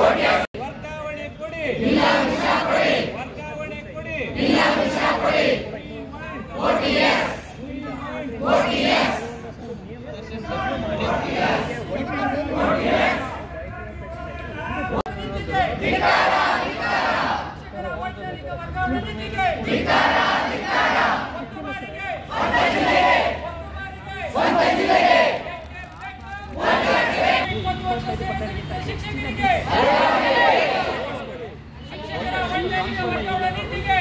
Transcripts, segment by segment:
ವರ್ಗಾವಣೆ ಕೊಡಿ ವರ್ಗಾವಣೆ ಕೊಡಿ ಶಿಕ್ಷಕರ ವೈಜ್ಞಾನಿಕ ವರ್ಗಾವಣೆ ನೀತಿಗೆ ಒಕ್ಕುಮಾರಿಗೆ ಒಕ್ಕುಮಾರಿಗೆ ಇಪ್ಪತ್ತು ವರ್ಷ ಸೇವೆ ಸಲ್ಲಿಸಿದ ಶಿಕ್ಷಕರಿಗೆ ಶಿಕ್ಷಕರ ವೈಜ್ಞಾನಿಕ ವರ್ಗಾವಣೆ ನೀತಿಗೆ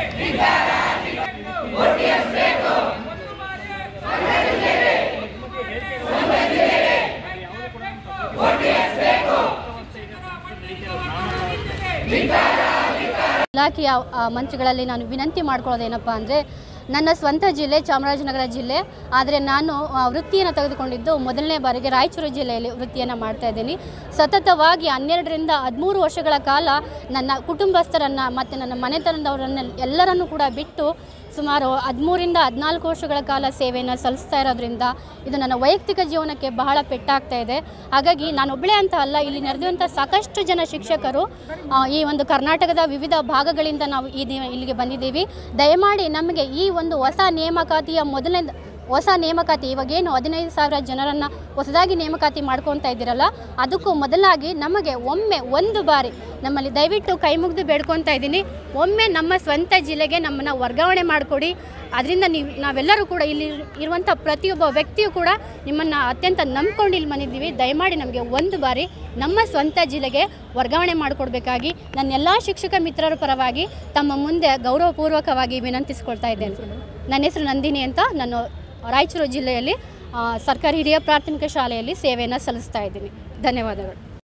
ಇಲಾಖೆಯ ಆ, ಮಂತ್ರಿಗಳಲ್ಲಿ ನಾನು ವಿನಂತಿ ಮಾಡ್ಕೊಳ್ಳೋದೇನಪ್ಪ ಅಂದರೆ ನನ್ನ ಸ್ವಂತ ಜಿಲ್ಲೆ ಚಾಮರಾಜನಗರ ಜಿಲ್ಲೆ ಆದರೆ ನಾನು ಆ, ವೃತ್ತಿಯನ್ನು ತೆಗೆದುಕೊಂಡಿದ್ದು ಮೊದಲನೇ ಬಾರಿಗೆ ರಾಯಚೂರು ಜಿಲ್ಲೆಯಲ್ಲಿ ವೃತ್ತಿಯನ್ನು ಮಾಡ್ತಾ ಇದ್ದೀನಿ ಸತತವಾಗಿ ಹನ್ನೆರಡರಿಂದ ಹದಿಮೂರು ವರ್ಷಗಳ ಕಾಲ ನನ್ನ ಕುಟುಂಬಸ್ಥರನ್ನು ಮತ್ತು ನನ್ನ ಮನೆತನದವರನ್ನ ಎಲ್ಲರನ್ನೂ ಕೂಡ ಬಿಟ್ಟು ಸುಮಾರು ಹದಿಮೂರಿಂದ ಹದಿನಾಲ್ಕು ವರ್ಷಗಳ ಕಾಲ ಸೇವೆಯನ್ನು ಸಲ್ಲಿಸ್ತಾ ಇರೋದ್ರಿಂದ ಇದು ನನ್ನ ವೈಯಕ್ತಿಕ ಜೀವನಕ್ಕೆ ಬಹಳ ಪೆಟ್ಟಾಗ್ತಾ ಇದೆ ಹಾಗಾಗಿ ನಾನೊಬ್ಬಳೇ ಅಂತ ಅಲ್ಲ ಇಲ್ಲಿ ನೆರೆದಿರುವಂಥ ಸಾಕಷ್ಟು ಜನ ಶಿಕ್ಷಕರು ಆ, ಈ ಒಂದು ಕರ್ನಾಟಕದ ವಿವಿಧ ಭಾಗಗಳಿಂದ ನಾವು ಈ ದಿ- ಇಲ್ಲಿಗೆ ಬಂದಿದ್ದೀವಿ ದಯಮಾಡಿ ನಮಗೆ ಈ ಒಂದು ಹೊಸ ನೇಮಕಾತಿಯ ಮೊದಲನೇ ಹೊಸ ನೇಮಕಾತಿ ಇವಾಗೇನು ಹದಿನೈದು ಸಾವಿರ ಜನರನ್ನು ಹೊಸದಾಗಿ ನೇಮಕಾತಿ ಮಾಡ್ಕೊತಾ ಇದ್ದೀರಲ್ಲ ಅದಕ್ಕೂ ಮೊದಲಾಗಿ ನಮಗೆ ಒಮ್ಮೆ ಒಂದು ಬಾರಿ ನಮ್ಮಲ್ಲಿ ದಯವಿಟ್ಟು ಕೈ ಮುಗಿದು ಬೇಡ್ಕೊತಾ ಇದ್ದೀನಿ ಒಮ್ಮೆ ನಮ್ಮ ಸ್ವಂತ ಜಿಲ್ಲೆಗೆ ನಮ್ಮನ್ನು ವರ್ಗಾವಣೆ ಮಾಡಿಕೊಡಿ ಅದರಿಂದ ನೀವು ನಾವೆಲ್ಲರೂ ಕೂಡ ಇಲ್ಲಿ ಇರುವಂಥ ಪ್ರತಿಯೊಬ್ಬ ವ್ಯಕ್ತಿಯೂ ಕೂಡ ನಿಮ್ಮನ್ನು ಅತ್ಯಂತ ನಂಬ್ಕೊಂಡು ಇಲ್ಲಿ ಬಂದಿದ್ದೀವಿ ದಯಮಾಡಿ ನಮಗೆ ಒಂದು ಬಾರಿ ನಮ್ಮ ಸ್ವಂತ ಜಿಲ್ಲೆಗೆ ವರ್ಗಾವಣೆ ಮಾಡಿಕೊಡ್ಬೇಕಾಗಿ ನನ್ನ ಎಲ್ಲ ಶಿಕ್ಷಕ ಮಿತ್ರರ ಪರವಾಗಿ ತಮ್ಮ ಮುಂದೆ ಗೌರವಪೂರ್ವಕವಾಗಿ ವಿನಂತಿಸ್ಕೊಳ್ತಾ ಇದ್ದೇನೆ ನನ್ನ ಹೆಸರು ನಂದಿನಿ ಅಂತ ನಾನು ರಾಯಚೂರು ಜಿಲ್ಲೆಯಲ್ಲಿ ಆ, ಸರ್ಕಾರಿ ಹಿರಿಯ ಪ್ರಾಥಮಿಕ ಶಾಲೆಯಲ್ಲಿ ಸೇವೆಯನ್ನು ಸಲ್ಲಿಸ್ತಾ ಇದ್ದೀನಿ ಧನ್ಯವಾದಗಳು